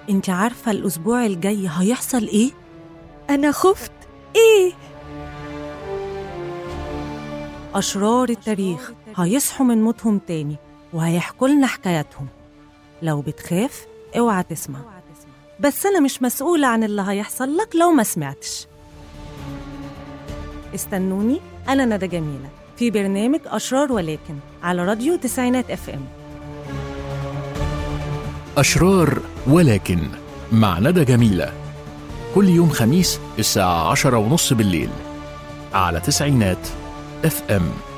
انت عارفة الأسبوع الجاي هيحصل إيه؟ أنا خفت إيه؟ أشرار التاريخ هيصحوا من موتهم تاني وهيحكوا لنا حكاياتهم لو بتخاف اوعى تسمع بس أنا مش مسؤولة عن اللي هيحصل لك لو ما سمعتش استنوني أنا ندى جميلة في برنامج أشرار ولكن على راديو تسعينات اف ام أشرار ولكن مع ندى جميلة كل يوم خميس الساعة عشرة ونص بالليل على تسعينات اف ام